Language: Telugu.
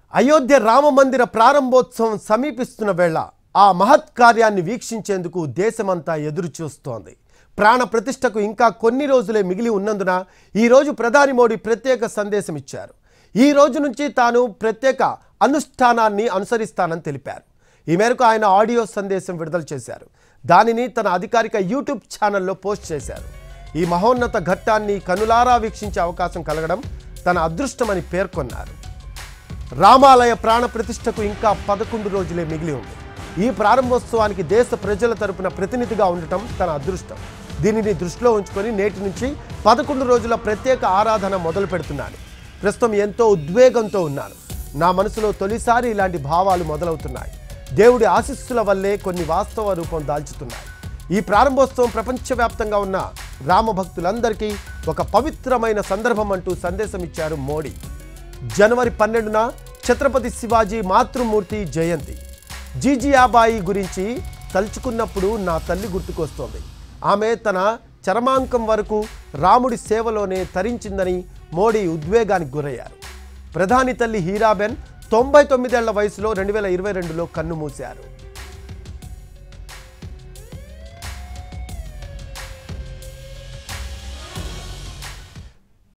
అయోధ్య రామ మందిర ప్రారంభోత్సవం సమీపిస్తున్న వేళ ఆ మహత్ కార్యాన్ని వీక్షించేందుకు దేశమంతా ఎదురు చూస్తోంది ప్రాణ ప్రతిష్టకు ఇంకా కొన్ని రోజులే మిగిలి ఉన్నందున ఈరోజు ప్రధాని మోడీ ప్రత్యేక సందేశం ఇచ్చారు ఈ రోజు నుంచి తాను ప్రత్యేక అనుష్ఠానాన్ని అనుసరిస్తానని తెలిపారు ఈ మేరకు ఆయన ఆడియో సందేశం విడుదల చేశారు దానిని తన అధికారిక యూట్యూబ్ ఛానల్లో పోస్ట్ చేశారు ఈ మహోన్నత ఘట్టాన్ని కనులారా వీక్షించే అవకాశం కలగడం తన అదృష్టమని పేర్కొన్నారు రామాలయ ప్రాణ ప్రతిష్టకు ఇంకా పదకొండు రోజులే మిగిలి ఉంది ఈ ప్రారంభోత్సవానికి దేశ ప్రజల తరపున ప్రతినిధిగా ఉండటం తన అదృష్టం దీనిని దృష్టిలో ఉంచుకొని నేటి నుంచి పదకొండు రోజుల ప్రత్యేక ఆరాధన మొదలు పెడుతున్నాను ప్రస్తుతం ఎంతో ఉద్వేగంతో ఉన్నాను నా మనసులో తొలిసారి ఇలాంటి భావాలు మొదలవుతున్నాయి దేవుడి ఆశీస్సుల వల్లే కొన్ని వాస్తవ రూపం దాల్చుతున్నాయి ఈ ప్రారంభోత్సవం ప్రపంచవ్యాప్తంగా ఉన్న రామ భక్తులందరికీ ఒక పవిత్రమైన సందర్భం అంటూ సందేశం ఇచ్చారు మోడీ జనవరి పన్నెండున ఛత్రపతి శివాజీ మాతృమూర్తి జయంతి జీజియాబాయి గురించి తలుచుకున్నప్పుడు నా తల్లి గుర్తుకొస్తోంది ఆమె తన చరమాంకం వరకు రాముడి సేవలోనే తరించిందని మోడీ ఉద్వేగానికి గురయ్యారు ప్రధాని తల్లి హీరాబెన్ తొంభై తొమ్మిదేళ్ల వయసులో రెండు వేల ఇరవై రెండులో కన్నుమూశారు